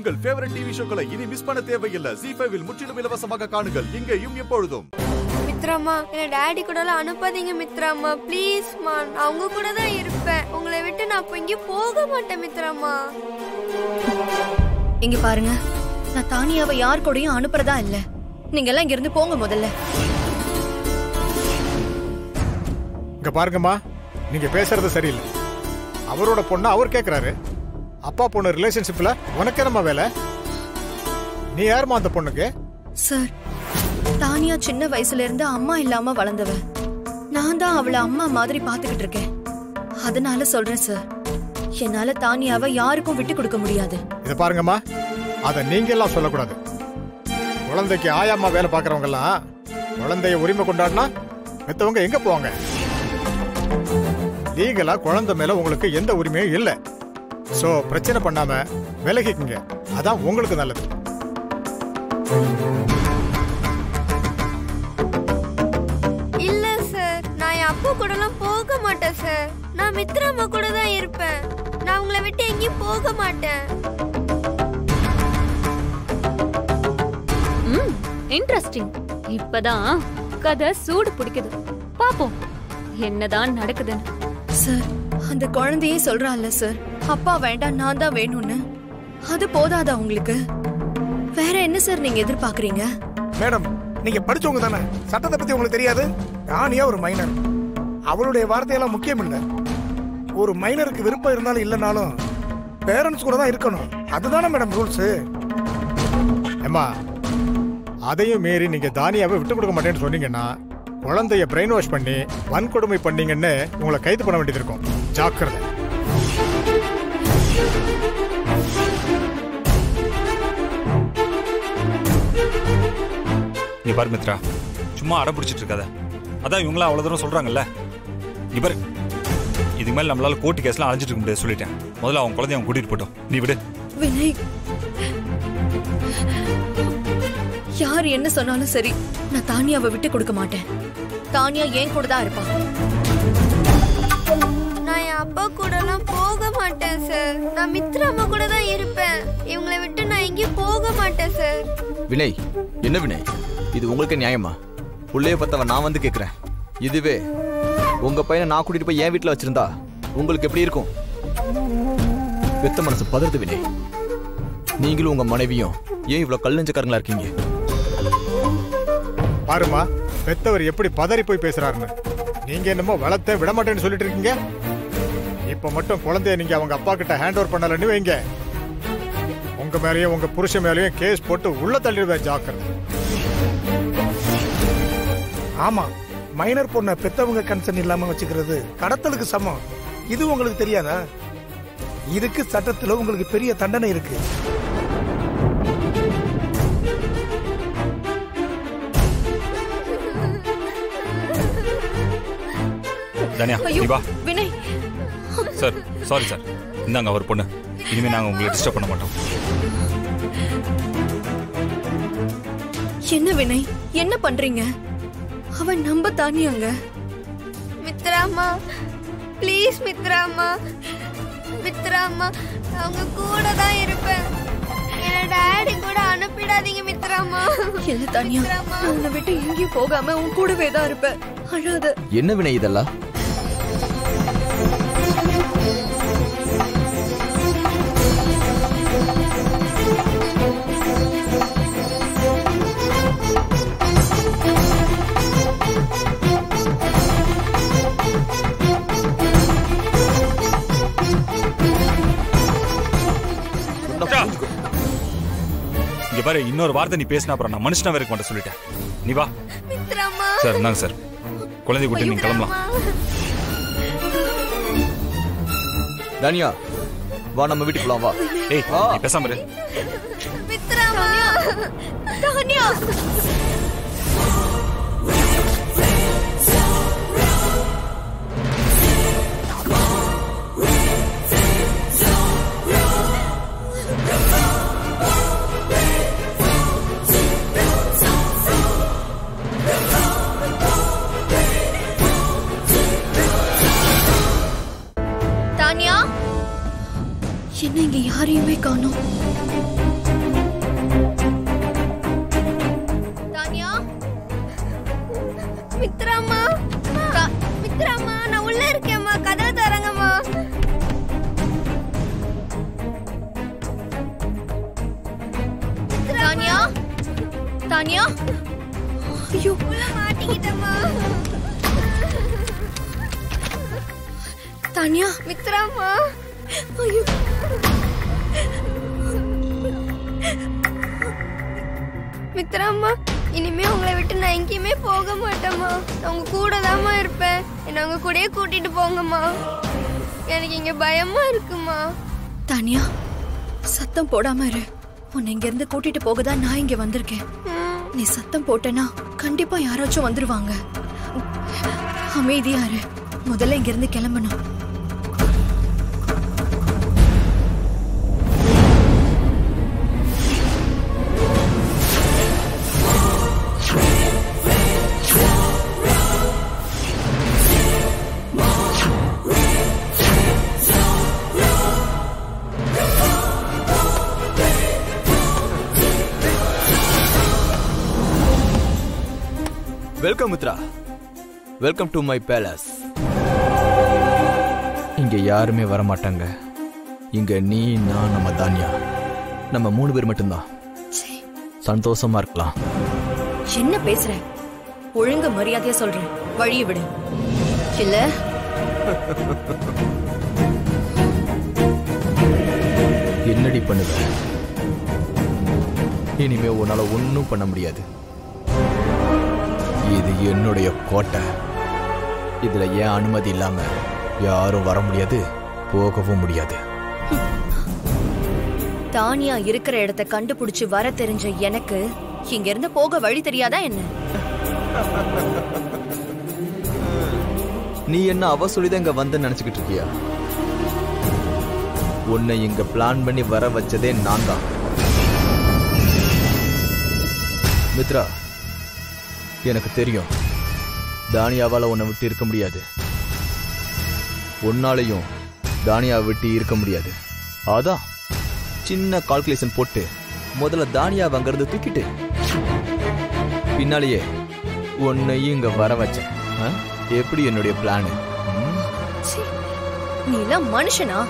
உங்கள் favourite TV ஷோக்களை இனி miss பண்ண தேவையில்லை ஜி ஃபைவில் முற்றிலும் இலவசமாக காணுங்கள் இங்கேயும் எப்பொழுதும் மித்ராமா என்ன டாடி கூட எல்லாம் அனுப்பாதீங்க மித்ராமா ப்ளீஸ் மா நான் அவங்க கூட தான் இருப்பேன் உங்களை விட்டு நான் அப்ப எங்கேயும் போக மாட்டேன் மித்ராமா இங்க பாருங்க நான் தானியாவை யார் கூடயும் அனுப்புறதா இல்ல நீங்க எல்லாம் இங்க இருந்து போங்க முதல்ல இங்க பாருங்கம்மா நீங்க பேசுறது சரியில்லை அவரோட பொண்ணு அவர் கேக்குறாரு அப்பா பொண்ணு ரிலேஷன்ஷிப்ல உனக்கு என்னம்மா வேலை நீ யாரும்மா அந்த பொண்ணுக்கு சார் தானியா சின்ன வயசுல இருந்து அம்மா இல்லாம வளர்ந்தவ நான் தான் அவளை அம்மா மாதிரி பாத்துக்கிட்டு இருக்கேன் அதனால சொல்றேன் சார் என்னால தானியாவை யாருக்கும் விட்டு கொடுக்க முடியாது இத பாருங்கம்மா அத நீங்க எல்லாம் சொல்லக்கூடாது குழந்தைக்கு ஆயாம்மா வேலை பார்க்கறவங்க எல்லாம் குழந்தைய உரிமை கொண்டாடினா பெத்தவங்க எங்க போவாங்க லீகலா குழந்தை மேல உங்களுக்கு எந்த உரிமையும் இல்ல சோ பிரச்சனை பண்ணாம விலகிக்குங்க அதான் உங்களுக்கு நல்லது இல்ல சார் நான் என் அப்பா கூட எல்லாம் போக மாட்டேன் சார் நான் மித்ராமா கூட தான் இருப்பேன் நான் உங்களை விட்டு எங்கேயும் போக மாட்டேன் ம் இன்ட்ரெஸ்டிங் இப்பதான் கதை சூடு பிடிக்குது பாப்போம் என்னதான் நடக்குதுன்னு சார் அந்த குழந்தையே சொல்றான்ல சார் அப்பா வேண்டாம் நான் தான் வேணும்னு அது போதாதா உங்களுக்கு வேற என்ன சார் நீங்க எதிர்பார்க்கறீங்க மேடம் நீங்க படிச்சவங்க தானே சட்டத்தை பத்தி உங்களுக்கு தெரியாது ராணியா ஒரு மைனர் அவளுடைய வார்த்தையெல்லாம் முக்கியம் இல்ல ஒரு மைனருக்கு விருப்பம் இருந்தாலும் இல்லைனாலும் பேரண்ட்ஸ் கூட தான் இருக்கணும் அதுதானே மேடம் ரூல்ஸ் ஏம்மா அதையும் மீறி நீங்க தானியாவை விட்டு கொடுக்க மாட்டேன்னு சொன்னீங்கன்னா குழந்தைய பிரெயின் வாஷ் பண்ணி வன்கொடுமை பண்ணீங்கன்னு உங்களை கைது பண்ண வேண்டியது இருக்கும் ஜாக்கிரதை நீ பாரு மித்ரா சும்மா அடம் பிடிச்சிட்டு இருக்காத அதான் இவங்களாம் அவ்வளோ தூரம் சொல்றாங்கல்ல நீ பாரு இதுக்கு மேல நம்மளால கோர்ட்டு கேஸ்லாம் அழைஞ்சிட்டு இருக்க முடியாது சொல்லிட்டேன் முதல்ல அவன் குழந்தைய அவன் கூட்டிட்டு போட்டோம் நீ விடு வினய் யார் என்ன சொன்னாலும் சரி நான் தானியாவை விட்டு கொடுக்க மாட்டேன் தானியா ஏன் கூட தான் இருப்பான் நான் என் அப்பா கூட எல்லாம் போக மாட்டேன் சார் நான் மித்ராமா கூட தான் இருப்பேன் இவங்களை விட்டு நான் எங்கேயும் போக மாட்டேன் சார் வினய் என்ன வினய் இது உங்களுக்கு நியாயமா புள்ளைய பத்தவன் நான் வந்து கேக்குறேன் இதுவே உங்க பையனை நான் கூட்டிட்டு போய் என் வீட்டுல வச்சிருந்தா உங்களுக்கு எப்படி இருக்கும் பெத்த மனசு பதறது வினய் நீங்களும் உங்க மனைவியும் ஏன் இவ்வளவு கல்லஞ்சக்காரங்களா இருக்கீங்க பாருமா பெத்தவர் எப்படி பதறி போய் பேசுறாருன்னு நீங்க என்னமோ வளர்த்த விட மாட்டேன்னு சொல்லிட்டு இருக்கீங்க இப்ப மட்டும் குழந்தைய நீங்க அவங்க அப்பா கிட்ட ஹேண்ட் ஓவர் பண்ணலன்னு வைங்க உங்க மேலயும் உங்க புருஷன் மேலயும் கேஸ் போட்டு உள்ள தள்ளிடுவேன் ஜாக்கிரதை ஆமா மைனர் பொண்ணை பெத்தவங்க கன்சர்ன் இல்லாம வச்சுக்கிறது கடத்தலுக்கு சமம் இது உங்களுக்கு தெரியாதா இதுக்கு சட்டத்துல உங்களுக்கு பெரிய தண்டனை இருக்கு தனியா ஐயோ நீ வா வினய் சார் சாரி சார் இந்தாங்க அவர் பொண்ணு இனிமே நாங்க உங்களை டிஸ்டர்ப் பண்ண மாட்டோம் என்ன வினய் என்ன பண்றீங்க அவன் நம்ப தானியாங்க மித்ராமா ப்ளீஸ் மித்ராமா மித்ராமா அவங்க கூட தான் இருப்பேன் என்ன டாடி கூட அனுப்பிடாதீங்க மித்ராமா இல்ல தானியா நான் உன்னை விட்டு எங்கேயும் போகாம உன் கூடவே தான் இருப்பேன் அழாத என்ன வினய் இதெல்லாம் அக்கா. இங்க பாரு இன்னொரு வார்த்தை நீ பேசினா அப்புறம் நான் மனுஷனா இருக்க மாட்டேன் சொல்லிட்டேன் நீ வா மித்ராமா சார் இந்தாங்க சார் குழந்தை கூட்டி நீங்க கிளம்பலாம் தானியா வா நம்ம வீட்டுக்கு போலாம் வா ஏய் வா. நீ பேசாம இரு மித்ராமா தானியா தானியா என்ன இங்க யாரையுமே காணோம் தானியா ஐயோ உள்ள மாட்டிக்கிட்டம்மா தானியா மித்ராம்மா ஐயோ மித்ராம்மா இனிமே உங்களை விட்டு நான் எங்கேயுமே போக மாட்டேம்மா நான் உங்க கூட தாம்மா இருப்பேன் என்னை உங்க கூடயே கூட்டிட்டு போங்கம்மா எனக்கு இங்க பயமா இருக்குமா தானியா சத்தம் போடாம இரு உன்னை இங்க இருந்து கூட்டிட்டு போக தான் நான் இங்க வந்திருக்கேன் நீ சத்தம் போட்டேன்னா கண்டிப்பா யாராச்சும் வந்துருவாங்க அமைதியா இரு முதல்ல இங்க இருந்து கிளம்பணும் welcome Mitra welcome to my palace இங்க யாருமே வர மாட்டாங்க இங்க நீ நான் நம்ம தானியா நம்ம மூணு பேர் மட்டும்தான் சீ, சந்தோஷமா இருக்கலாம் என்ன பேசுற ஒழுங்க மரியாதையா சொல்றேன் வழிய விடு இல்ல என்னடி பண்ணுவ இனிமே உன்னால ஒன்றும் பண்ண முடியாது இது என்னுடைய கோட்டை இதுல ஏன் அனுமதி இல்லாம யாரும் வர முடியாது போகவும் முடியாது தானியா இருக்கிற இடத்த கண்டுபிடிச்சு வர தெரிஞ்ச எனக்கு இங்க இருந்து போக வழி தெரியாதா என்ன நீ என்ன அவ சொல்லிதான் இங்க வந்து நினைச்சுக்கிட்டு இருக்கியா உன்னை இங்க பிளான் பண்ணி வர வச்சதே நான் தான் மித்ரா எனக்கு தெரியும் தானியாவால உன்னை விட்டு இருக்க முடியாது உன்னாலையும் தானியாவை விட்டு இருக்க முடியாது அதான் சின்ன கால்குலேஷன் போட்டு முதல்ல தானியா அங்கிருந்து தூக்கிட்டு பின்னாலேயே உன்னையும் இங்க வர வச்சேன் ஆ? எப்படி என்னுடைய பிளானு சீ, நீ எல்லாம் மனுஷனா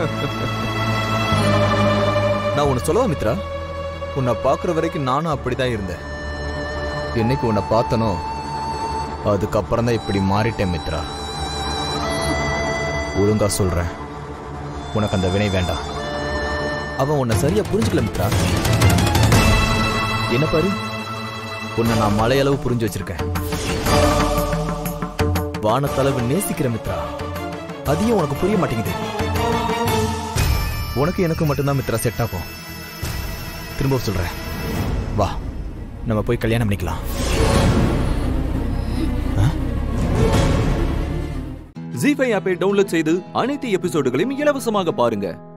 நான் உன்னை சொல்லவா மித்ரா உன்னை பார்க்குற வரைக்கும் நானும் அப்படிதான் இருந்தேன் என்னைக்கு உன்னை பார்த்தனோ அதுக்கப்புறம் தான் இப்படி மாறிட்டேன் மித்ரா ஒழுங்கா சொல்றேன் உனக்கு அந்த வினை வேண்டாம் அவன் உன்னை சரியா புரிஞ்சுக்கல மித்ரா என்ன பாரு உன்னை நான் மலையளவு புரிஞ்சு வச்சிருக்கேன் வானத்தளவு நேசிக்கிற மித்ரா அதையும் உனக்கு புரிய மாட்டேங்குது உனக்கு எனக்கு மட்டும்தான் மித்ரா செட் ஆகும் திரும்ப சொல்றேன் வா நம்ம போய் கல்யாணம் பண்ணிக்கலாம் ஜி ஃபைவ் ஆப்பை டவுன்லோட் செய்து அனைத்து எபிசோடுகளையும் இலவசமாக பாருங்க